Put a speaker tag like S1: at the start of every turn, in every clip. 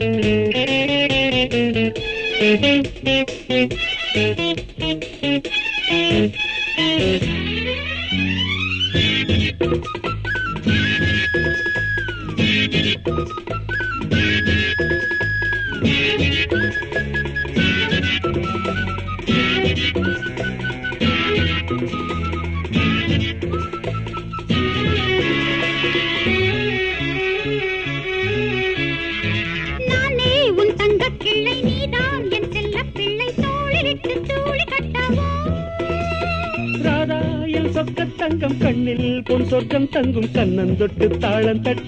S1: நானே உன் தங்கக் கிள்ளை நீதான் என் செல்லப் பிள்ளை தோளிலிட்டு தூளி கட்டவோ
S2: ராதா என் சொக்க தங்கம் கண்ணில் பொன் சொர்க்கம் தங்கும் கண்ணந்தொட்டு தாளம் தட்ட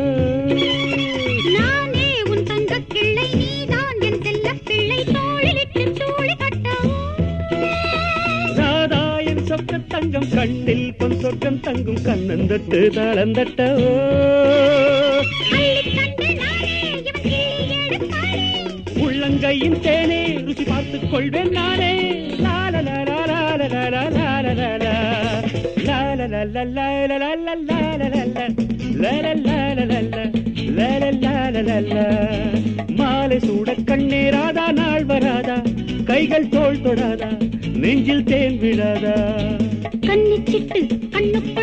S1: நானே உன் தங்கக் கிள்ளை நீதான் என் செல்லப் பிள்ளை தோளிலிட்டு தூளி கட்டவோ
S2: ராதா என் சொக்க தங்கம் கண்ணில் பொன் சொர்க்கம் தங்கும் கண்ணந்தொட்டு தாளம் தட்ட
S1: அள்ளிக் கண்டு நானே இவன் கிள்ளி எடுத்தானே
S2: உள்ளங்கையின் தேனே ருசி பார்த்துக் கொள்வேன் நானே மாலை சூட கண்ணேராதா நாள் வராதா கைகள் தோள் தொடாதா நெஞ்சில் தேன் விழாதா
S1: கண்ணிச்சிட்டு கண்ணுக்குள்